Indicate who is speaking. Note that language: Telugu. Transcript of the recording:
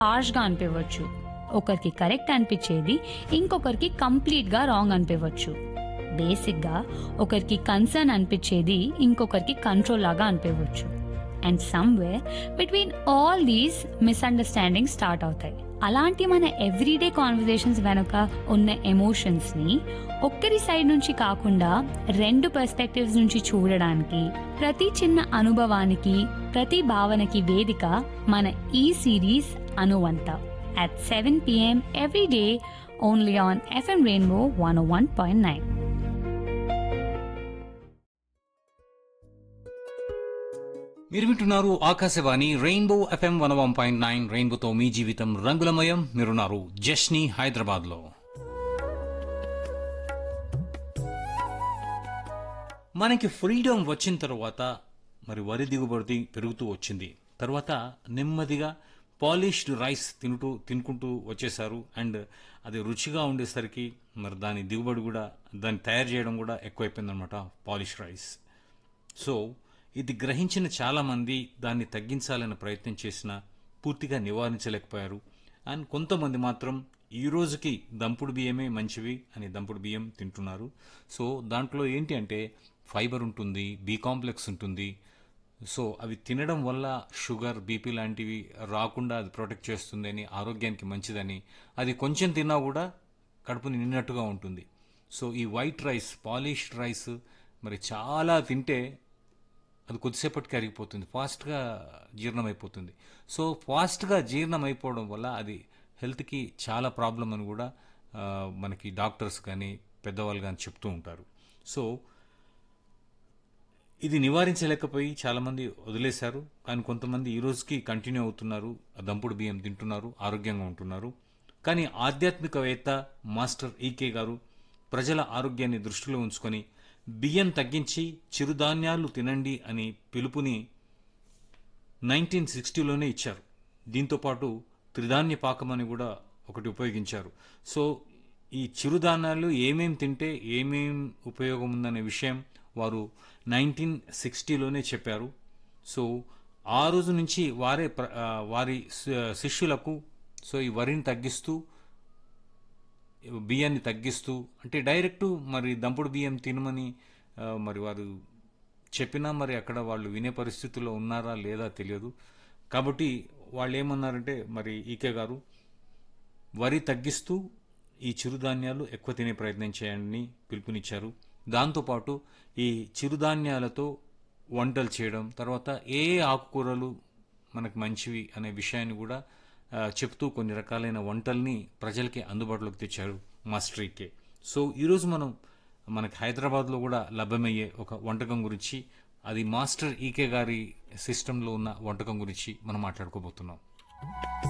Speaker 1: హార్ష్గా అనిపించవచ్చు ఒకరికి కరెక్ట్ అనిపించేది ఇంకొకరికి కంప్లీట్గా రాంగ్ అనిపించవచ్చు బేసిక్గా ఒకరికి కన్సర్న్ అనిపించేది ఇంకొకరికి కంట్రోల్ లాగా అనిపించవచ్చు and somewhere between all these misunderstanding start అవుతాయి అలాంటి మన ఎవ్రీడే కాన్వర్జేషన్స్ వెనుక ఉన్న ఎమోషన్స్ని ఒక్కరి సైడ్ నుంచి కాకుండా రెండు పర్స్పెక్టివ్స్ నుంచి చూడడానికి ప్రతి చిన్న అనుభవానికి ప్రతి భావనకి వేదిక మన ఈ సిరీస్ అనువంత at 7 p.m. every day only on FM Rainbow 101.9.
Speaker 2: మీరు వింటున్నారు Akashvani rainbow FM one one point nine రెయిన్బోతో మీ జీవితం రంగులమయం మీరున్నారు జష్ని హైదరాబాద్ లో మనకి ఫ్రీడమ్ వచ్చిన తర్వాత మరి వరి దిగుబడి పెరుగుతూ వచ్చింది తర్వాత నెమ్మదిగా పాలిష్డ్ రైస్ తింటూ తినుకుంటూ వచ్చేసారు అండ్ అది రుచిగా ఉండేసరికి మరి దాని దిగుబడి కూడా దాన్ని తయారు చేయడం కూడా ఎక్కువైపోయిందనమాట పాలిష్ రైస్ సో ఇది గ్రహించిన చాలా మంది దాన్ని తగ్గించాలని ప్రయత్నం చేసినా పూర్తిగా నివారించలేకపోయారు అండ్ కొంతమంది మాత్రం ఈ రోజుకి దంపుడు బియ్యమే మంచివి అని దంపుడు బియ్యం తింటున్నారు సో దాంట్లో ఏంటి అంటే ఫైబర్ ఉంటుంది బి కాంప్లెక్స్ ఉంటుంది సో అవి తినడం వల్ల షుగర్ బీపీ లాంటివి రాకుండా అది ప్రొటెక్ట్ చేస్తుందని ఆరోగ్యానికి మంచిదని అది కొంచెం తిన్నా కూడా కడుపు నిండినట్టుగా ఉంటుంది సో ఈ వైట్ రైస్ పాలిష్డ్ రైస్ మరి చాలా తింటే అది కొద్దిసేపటికి అరిగిపోతుంది ఫాస్ట్గా జీర్ణం అయిపోతుంది సో ఫాస్ట్గా జీర్ణం అయిపోవడం వల్ల అది హెల్త్కి చాలా ప్రాబ్లం అని కూడా ఆ, మనకి డాక్టర్స్ కానీ పెద్దవాళ్ళు కానీ చెప్తూ ఉంటారు సో ఇది నివారించలేకపోయి చాలామంది వదిలేశారు కానీ కొంతమంది ఈ రోజుకి కంటిన్యూ అవుతున్నారు ఆ దంపుడు బియ్యం తింటున్నారు ఆరోగ్యంగా ఉంటున్నారు కానీ ఆధ్యాత్మికవేత్త మాస్టర్ ఈకే గారు ప్రజల ఆరోగ్యాన్ని దృష్టిలో ఉంచుకొని బియ్యం తగ్గించి చిరుధాన్యాలు తినండి అని పిలుపుని నైన్టీన్ సిక్స్టీలోనే ఇచ్చారు దీంతోపాటు త్రిధాన్య పాకం అని కూడా ఒకటి ఉపయోగించారు సో ఈ చిరుధాన్యాలు ఏమేం తింటే ఏమేం ఉపయోగం ఉందనే విషయం వారు నైన్టీన్ సిక్స్టీలోనే చెప్పారు సో ఆ రోజు నుంచి వారే ప్ర- ఆ, వారి శి- శిష్యులకు సో ఈ వరిని తగ్గిస్తూ బియ్యాన్ని తగ్గిస్తూ అంటే డైరెక్ట్ మరి దంపుడు బియ్యం తినమని ఆ, మరి వారు చెప్పినా మరి అక్కడ వాళ్ళు వినే పరిస్థితుల్లో ఉన్నారా లేదా తెలియదు కాబట్టి వాళ్ళు ఏమన్నారంటే మరి ఈకే గారు వరి తగ్గిస్తూ ఈ చిరుధాన్యాలు ఎక్కువ తినే ప్రయత్నం చేయండి పిలుపునిచ్చారు దాంతోపాటు ఈ చిరుధాన్యాలతో వంటలు చేయడం తర్వాత ఏ ఏ ఆకుకూరలు మనకు మంచివి అనే విషయాన్ని కూడా ఆ, చెప్తూ కొన్ని రకాలైన వంటల్ని ప్రజలకి అందుబాటులోకి తెచ్చారు మాస్టర్ ఈకే సో ఈరోజు మనం మనకి హైదరాబాద్లో కూడా లభ్యమయ్యే ఒక వంటకం గురించి అది మాస్టర్ ఈకే గారి సిస్టంలో ఉన్న వంటకం గురించి మనం మాట్లాడుకోబోతున్నాం